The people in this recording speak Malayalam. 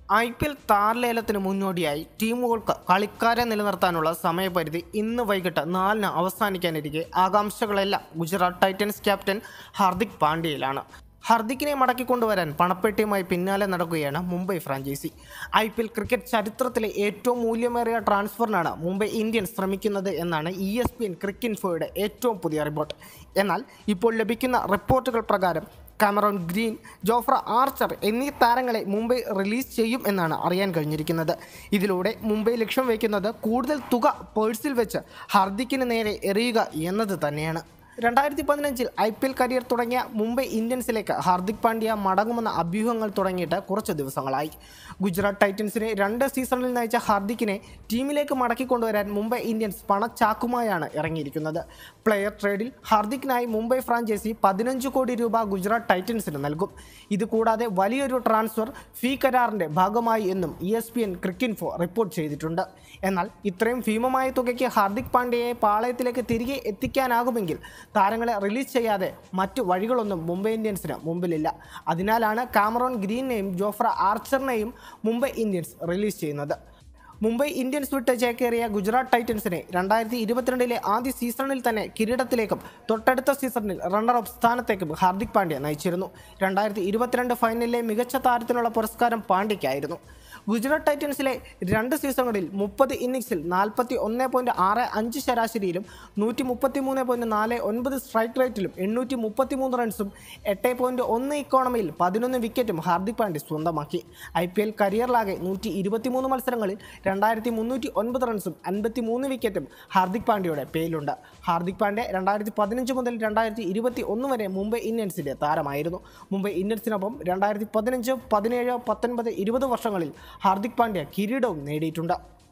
ഐ പി എൽ താരലേലത്തിന് മുന്നോടിയായി ടീമുകൾക്ക് കളിക്കാരെ നിലനിർത്താനുള്ള സമയപരിധി ഇന്ന് വൈകിട്ട് നാലിന് അവസാനിക്കാനിരിക്കെ ആകാംക്ഷകളെല്ലാം ഗുജറാത്ത് ടൈറ്റൻസ് ക്യാപ്റ്റൻ ഹാർദിക് പാണ്ഡ്യയിലാണ് ഹർദിക്കിനെ മടക്കിക്കൊണ്ടുവരാൻ പണപ്പെട്ടിയുമായി പിന്നാലെ നടക്കുകയാണ് Mumbai franchise I P L cricket ചരിത്രത്തിലെ ഏറ്റവും മൂല്യമേറിയ ട്രാൻസ്ഫറിനാണ് മുംബൈ ഇന്ത്യൻസ് ശ്രമിക്കുന്നത് എന്നാണ് ഇ എസ് പി എൻ ക്രിക്കിൻഫോയുടെ ഏറ്റവും പുതിയ റിപ്പോർട്ട് എന്നാൽ ഇപ്പോൾ ലഭിക്കുന്ന റിപ്പോർട്ടുകൾ പ്രകാരം കാമറോൺ ഗ്രീൻ ജോഫ്ര ആർച്ചർ എന്നീ താരങ്ങളെ മുംബൈ റിലീസ് ചെയ്യും എന്നാണ് അറിയാൻ കഴിഞ്ഞിരിക്കുന്നത് ഇതിലൂടെ മുംബൈ ലക്ഷ്യം വയ്ക്കുന്നത് കൂടുതൽ തുക പേഴ്സിൽ വെച്ച് ഹർദിക്കിന് നേരെ എറിയുക എന്നത് തന്നെയാണ് രണ്ടായിരത്തി പതിനഞ്ചിൽ ഐ പി എൽ കരിയർ തുടങ്ങിയ മുംബൈ ഇന്ത്യൻസിലേക്ക് ഹാർദിക് പാണ്ഡ്യ മടങ്ങുമെന്ന അഭ്യൂഹങ്ങൾ തുടങ്ങിയിട്ട് കുറച്ച് ദിവസങ്ങളായി ഗുജറാത്ത് ടൈറ്റൻസിനെ രണ്ട് സീസണിൽ നയിച്ച ഹാർദിക്കിനെ ടീമിലേക്ക് മടക്കിക്കൊണ്ടുവരാൻ മുംബൈ ഇന്ത്യൻസ് പണച്ചാക്കുമായാണ് ഇറങ്ങിയിരിക്കുന്നത് പ്ലെയർ ട്രേഡിൽ ഹാർദിക്കിനായി മുംബൈ ഫ്രാഞ്ചൈസി പതിനഞ്ച് കോടി രൂപ ഗുജറാത്ത് ടൈറ്റൻസിന് നൽകും ഇത് കൂടാതെ വലിയൊരു ട്രാൻസ്ഫർ ഫീ കരാറിൻ്റെ ഭാഗമായി എന്നും E S P N Cricinfo report ചെയ്തിട്ടുണ്ട് എന്നാൽ ഇത്രയും ഭീമമായ തുകയ്ക്ക് ഹാർദിക് പാണ്ഡ്യയെ പാളയത്തിലേക്ക് തിരികെ എത്തിക്കാനാകുമെങ്കിൽ താരങ്ങളെ റിലീസ് ചെയ്യാതെ മറ്റു വഴികളൊന്നും മുംബൈ ഇന്ത്യൻസിന് മുമ്പിലില്ല അതിനാലാണ് കാമറോൺ ഗ്രീനെയും ജോഫ്ര ആർച്ചറിനെയും മുംബൈ ഇന്ത്യൻസ് റിലീസ് ചെയ്യുന്നത് മുംബൈ ഇന്ത്യൻസ് വിട്ട് ചേക്കേറിയ ഗുജറാത്ത് ടൈറ്റൻസിനെ രണ്ടായിരത്തി ഇരുപത്തിരണ്ടിലെ ആദ്യ സീസണിൽ തന്നെ കിരീടത്തിലേക്കും തൊട്ടടുത്ത സീസണിൽ റണ്ണറപ്പ് സ്ഥാനത്തേക്കും ഹാർദിക് പാണ്ഡ്യ നയിച്ചിരുന്നു രണ്ടായിരത്തി ഇരുപത്തിരണ്ട് ഫൈനലിലെ മികച്ച താരത്തിനുള്ള പുരസ്കാരം പാണ്ഡ്യയ്ക്കായിരുന്നു ഗുജറാത്ത് ടൈറ്റൻസിലെ രണ്ട് സീസണുകളിൽ മുപ്പത് ഇന്നിങ്സിൽ നാൽപ്പത്തി ഒന്ന് പോയിൻറ്റ് ആറ് അഞ്ച് ശരാശരിയിലും നൂറ്റി മുപ്പത്തി മൂന്ന് പോയിൻറ്റ് നാല് ഒൻപത് സ്ട്രൈക്ക് റേറ്റിലും എണ്ണൂറ്റി മുപ്പത്തി മൂന്ന് റൺസും എട്ട് പോയിൻറ്റ് ഒന്ന് ഇക്കോണമിയിൽ പതിനൊന്ന് വിക്കറ്റും ഹാർദിക് പാണ്ഡ്യ സ്വന്തമാക്കി ഐ പി എൽ കരിയറിലാകെ നൂറ്റി ഇരുപത്തി മൂന്ന് മത്സരങ്ങളിൽ രണ്ടായിരത്തി മുന്നൂറ്റി ഒൻപത് റൺസും അൻപത്തി മൂന്ന് വിക്കറ്റും ഹാർദിക് പാണ്ഡ്യയുടെ പേരിലുണ്ട് ഹാർദിക് പാണ്ഡ്യ രണ്ടായിരത്തി പതിനഞ്ച് മുതൽ രണ്ടായിരത്തി ഇരുപത്തി ഒന്ന് വരെ മുംബൈ ഇന്ത്യൻസിൻ്റെ താരമായിരുന്നു മുംബൈ ഇന്ത്യൻസിനൊപ്പം രണ്ടായിരത്തി പതിനഞ്ച് പതിനേഴ് പത്തൊൻപത് ഇരുപത് വർഷങ്ങളിൽ ഹാർദിക് പാണ്ഡ്യ കിരീടവും നേടിയിട്ടുണ്ട്